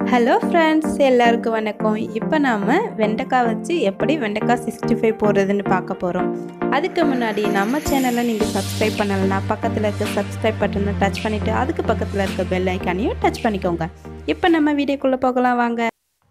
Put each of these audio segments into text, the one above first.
hello friends எல்லாருக்கும் வணக்கம் இப்போ நாம் வெண்டைக்காய் வச்சு எப்படி வெண்டைக்காய் சிக்ஸ்டி ஃபைவ் போடுறதுன்னு பார்க்க போகிறோம் அதுக்கு முன்னாடி நம்ம சேனலை நீங்கள் சப்ஸ்கிரைப் பண்ணலைன்னா பக்கத்தில் இருக்க சப்ஸ்கிரைப் பட்டனை டச் பண்ணிவிட்டு அதுக்கு பக்கத்தில் இருக்க பெல் ஐக்கானையும் டச் பண்ணிக்கோங்க இப்போ நம்ம வீடியோக்குள்ளே போகலாம் வாங்க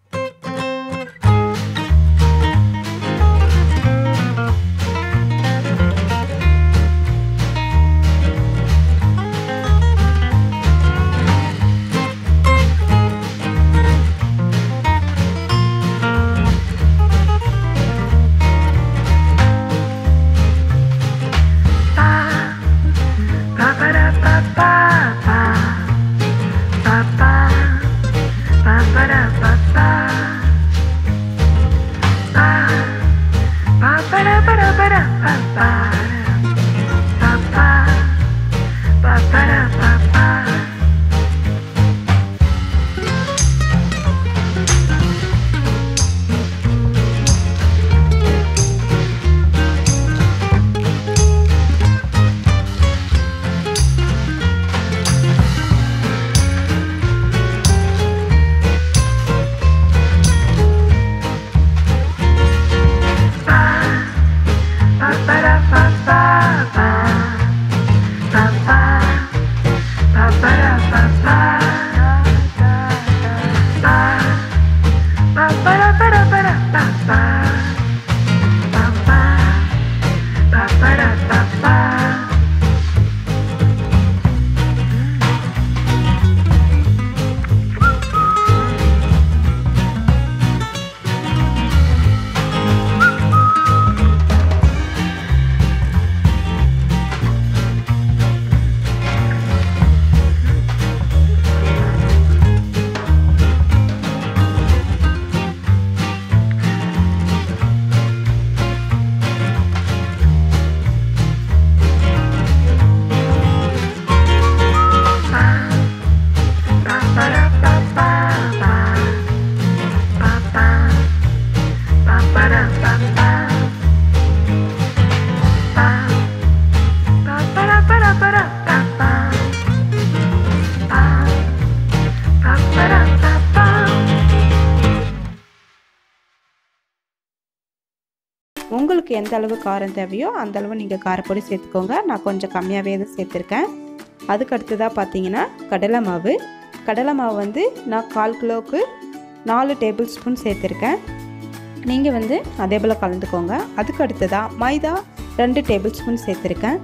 உங்களுக்கு எந்த அளவு காரம் தேவையோ அந்த அளவு நீங்கள் காரப்பொடி சேர்த்துக்கோங்க நான் கொஞ்சம் கம்மியாகவே தான் சேர்த்துருக்கேன் அதுக்கு அடுத்ததாக பார்த்தீங்கன்னா கடலை மாவு கடலை மாவு வந்து நான் கால் கிலோவுக்கு நாலு டேபிள் ஸ்பூன் சேர்த்துருக்கேன் நீங்கள் வந்து அதே போல் கலந்துக்கோங்க அதுக்கு அடுத்ததாக மைதா ரெண்டு டேபிள் ஸ்பூன் சேர்த்துருக்கேன்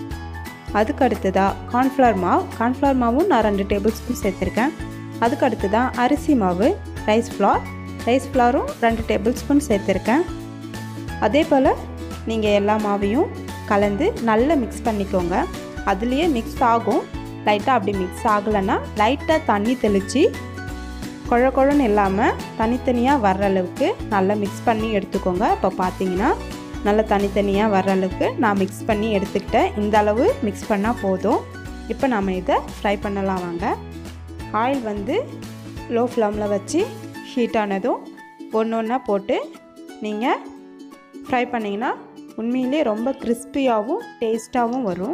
அதுக்கு அடுத்ததாக கார்ன்ஃப்ளவர் மாவு கார்ன்ஃப்ளவர் மாவும் நான் ரெண்டு டேபிள் ஸ்பூன் சேர்த்துருக்கேன் அதுக்கு அடுத்ததாக அரிசி மாவு ரைஸ் ஃப்ளார் ரைஸ் ஃப்ளாரும் ரெண்டு டேபிள் ஸ்பூன் சேர்த்துருக்கேன் அதே போல் நீங்கள் எல்லா மாவையும் கலந்து நல்லா மிக்ஸ் பண்ணிக்கோங்க அதுலேயே மிக்ஸ் ஆகும் லைட்டாக அப்படி மிக்ஸ் ஆகலைன்னா லைட்டாக தண்ணி தெளித்து குழ குழன்னு இல்லாமல் தனித்தனியாக வர்ற அளவுக்கு நல்லா மிக்ஸ் பண்ணி எடுத்துக்கோங்க இப்போ பார்த்தீங்கன்னா நல்லா தனித்தனியாக வர்ற அளவுக்கு நான் மிக்ஸ் பண்ணி எடுத்துக்கிட்டேன் இந்த அளவு மிக்ஸ் பண்ணால் போதும் இப்போ நாம் இதை ஃப்ரை பண்ணலாம் வாங்க ஆயில் வந்து லோ ஃப்ளேமில் வச்சு ஹீட் ஆனதும் ஒன்று ஒன்றா போட்டு நீங்கள் ஃப்ரை பண்ணிங்கன்னா உண்மையிலே ரொம்ப கிறிஸ்பியாகவும் டேஸ்ட்டாகவும் வரும்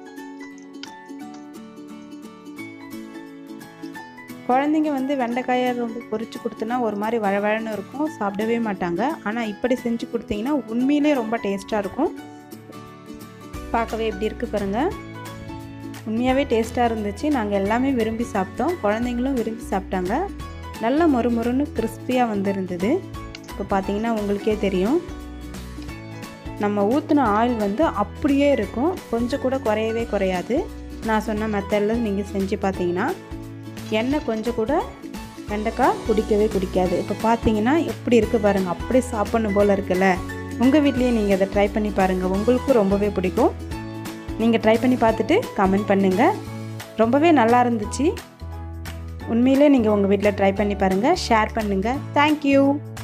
குழந்தைங்க வந்து வெண்டைக்காயை ரொம்ப பொரிச்சு கொடுத்தனா ஒரு மாதிரி வழவழன்னு இருக்கும் சாப்பிடவே மாட்டாங்க ஆனால் இப்படி செஞ்சு கொடுத்தீங்கன்னா உண்மையிலே ரொம்ப டேஸ்ட்டாக இருக்கும் பார்க்கவே எப்படி இருக்குது பாருங்கள் உண்மையாகவே டேஸ்ட்டாக இருந்துச்சு நாங்கள் எல்லாமே விரும்பி சாப்பிட்டோம் குழந்தைங்களும் விரும்பி சாப்பிட்டாங்க நல்ல மொறு மொறுன்னு கிறிஸ்பியாக வந்துருந்தது இப்போ பார்த்தீங்கன்னா உங்களுக்கே தெரியும் நம்ம ஊற்றின ஆயில் வந்து அப்படியே இருக்கும் கொஞ்சம் கூட குறையவே குறையாது நான் சொன்ன மெத்தடில் நீங்கள் செஞ்சு பார்த்தீங்கன்னா எண்ணெய் கொஞ்சம் கூட வெண்டைக்காய் குடிக்கவே குடிக்காது இப்போ பார்த்தீங்கன்னா எப்படி இருக்குது பாருங்கள் அப்படியே சாப்பிட்ணும் போல் இருக்குல்ல உங்கள் வீட்லேயே நீங்கள் அதை ட்ரை பண்ணி பாருங்கள் உங்களுக்கும் ரொம்பவே பிடிக்கும் நீங்கள் ட்ரை பண்ணி பார்த்துட்டு கமெண்ட் பண்ணுங்கள் ரொம்பவே நல்லா இருந்துச்சு உண்மையிலே நீங்கள் உங்கள் வீட்டில் ட்ரை பண்ணி பாருங்கள் ஷேர் பண்ணுங்கள் தேங்க்யூ